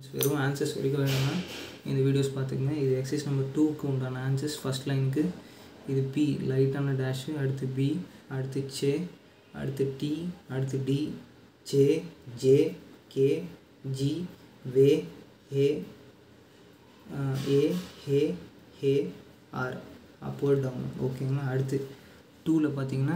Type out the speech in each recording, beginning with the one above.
வெறும் ஆன்சர்ஸ் வரைக்கும் வேணும்னா இந்த வீடியோஸ் பார்த்துக்கங்க இது எக்ஸசைஸ் நம்பர் டூக்கு உண்டான ஆன்சர்ஸ் ஃபஸ்ட் லைனுக்கு இது பி லைட்டான டேஷு அடுத்து பி அடுத்து சே அடுத்து டி அடுத்து D J J K G வே ஹே ஏ ஹே ஹே ஆர் அப்போர்ட் டவுன் ஓகேங்களா அடுத்து டூவில் பார்த்தீங்கன்னா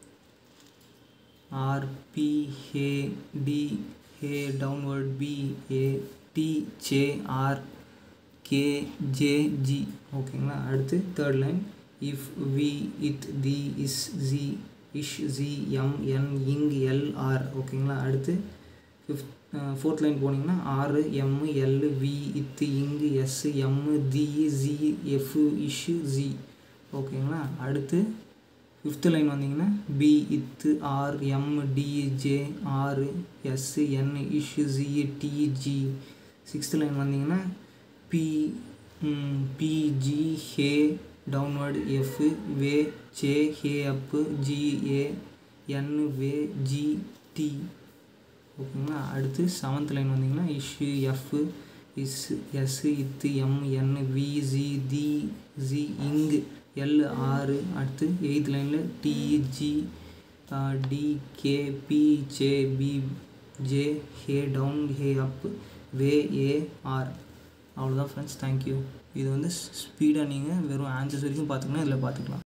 ஆர் பி ஹே டி ஹே downward P A D J R K J G ஓகேங்களா அடுத்து தேர்ட் லைன் இஃப் வி இத் தி இஸ் ஜி இஷ் ஜி எம் என் இங் எல் ஆர் ஓகேங்களா அடுத்து ஃபிஃப்த் ஃபோர்த் லைன் போனீங்கன்னா ஆறு எம் எல் வி இத்து இங்கு எஸ் எம் தி ஜி எஃப் இஷ் ஜி ஓகேங்களா அடுத்து ஃபிஃப்த்து லைன் வந்தீங்கன்னா பி இத்து R M D J R S N இஷ் G D G sixth line வந்தீங்கன்னா பி பிஜி ஹே டவுன்வர்டு எஃப் வே ஜே ஹே அப்பு ஜி ஏ என் வே ஜி டி ஓகேங்களா அடுத்து செவன்த் லைன் வந்தீங்கன்னா இஷ்யூ எஃப் இஸ் எஸ் இத்து எம் என் வி ஜி தி ஜி இங் எல் ஆறு அடுத்து எயித் லைனில் டிஜி D K P J P J ஹே டவுன் ஹே அப் வே ஏ ஆர் அவ்வளோதான் ஃப்ரெண்ட்ஸ் தேங்க்யூ இது வந்து ஸ்பீடாக நீங்கள் வெறும் ஆன்சர்ஸ் வரைக்கும் பார்த்துக்கணும் இதில் பார்த்துக்கலாம்